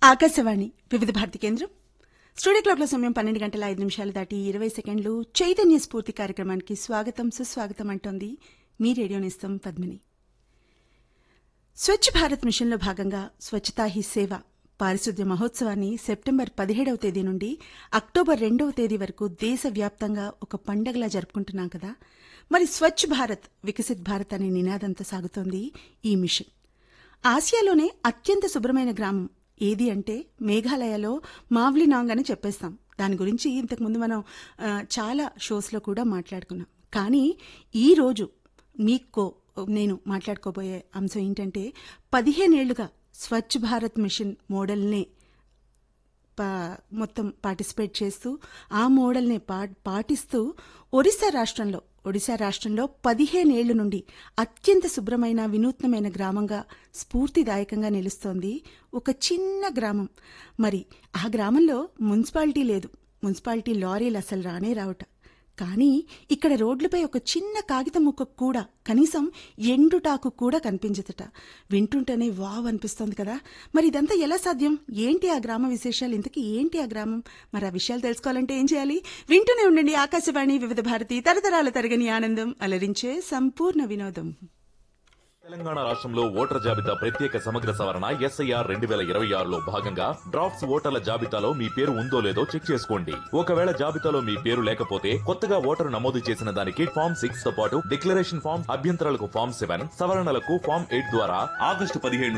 ఆకాశవాణి వివిధ భారతి కేంద్రం స్టూడియో క్లాక్ల సమయం పన్నెండు గంటల ఐదు నిమిషాలు దాటి ఇరవై సెకండ్లు చైతన్య స్ఫూర్తి కార్యక్రమానికి స్వాగతం సుస్వాగతం అంటోంది మీ రేడియో నేస్తం పద్మిని స్వచ్ఛ భారత్ మిషన్లో భాగంగా స్వచ్ఛతా హీ సేవ పారిశుద్ధ్య మహోత్సవాన్ని సెప్టెంబర్ పదిహేడవ తేదీ నుండి అక్టోబర్ రెండవ తేదీ వరకు దేశవ్యాప్తంగా ఒక పండగలా జరుపుకుంటున్నాం కదా మరి స్వచ్ఛ భారత్ వికసిత్ భారత్ అనే నినాదంతో సాగుతోంది ఈ మిషన్ ఆసియాలోనే అత్యంత శుభ్రమైన గ్రామం ఏది అంటే మేఘాలయలో మావ్లినాంగ్ అని చెప్పేస్తాం దాని గురించి ఇంతకుముందు మనం ఆ, చాలా షోస్లో కూడా మాట్లాడుకున్నాం కానీ ఈ రోజు మీకు నేను మాట్లాడుకోబోయే అంశం ఏంటంటే పదిహేనేళ్లుగా స్వచ్ఛ భారత్ మిషన్ మోడల్నే పా- మొత్తం పార్టిసిపేట్ చేస్తూ ఆ మోడల్ని పా పాటిస్తూ ఒడిశా రాష్ట్రంలో ఒడిశా రాష్ట్రంలో పదిహేనేళ్ల నుండి అత్యంత శుభ్రమైన వినూత్నమైన గ్రామంగా స్ఫూర్తిదాయకంగా నిలుస్తోంది ఒక చిన్న గ్రామం మరి ఆ గ్రామంలో మున్సిపాలిటీ లేదు మున్సిపాలిటీ లారీలు అసలు రానే రావట కానీ ఇక్కడ రోడ్లపై ఒక చిన్న కాగితం ముక్క కూడా కనీసం ఎండుటాకు కూడా కనిపించదట వింటుంటేనే వావ్ అనిపిస్తోంది కదా మరి ఇదంతా ఎలా సాధ్యం ఏంటి ఆ గ్రామ విశేషాలు ఇంతకీ ఏంటి ఆ గ్రామం మరి ఆ విషయాలు తెలుసుకోవాలంటే ఏం చేయాలి వింటూనే ఉండండి ఆకాశవాణి వివిధ భారతి తరతరాల తరగని ఆనందం అలరించే సంపూర్ణ వినోదం తెలంగాణ రాష్ట్రంలో ఓటర్ జాబితా ప్రత్యేక సమగ్ర సవరణ ఎస్ఐఆర్ రెండు వేల ఇరవై ఆరులో భాగంగా డ్రాఫ్ట్స్ ఓటర్ల జాబితాలో మీ పేరు ఉందో లేదో చెక్ చేసుకోండి ఒకవేళ జాబితాలో మీ పేరు లేకపోతే కొత్తగా ఓటరు నమోదు చేసిన దానికి ఫామ్ సిక్స్ తో పాటు డిక్లరేషన్ ఫామ్ అభ్యంతరాలకు ఫామ్ సెవెన్ సవరణలకు ఫామ్ ఎయిట్ ద్వారా ఆగస్టు పదిహేడు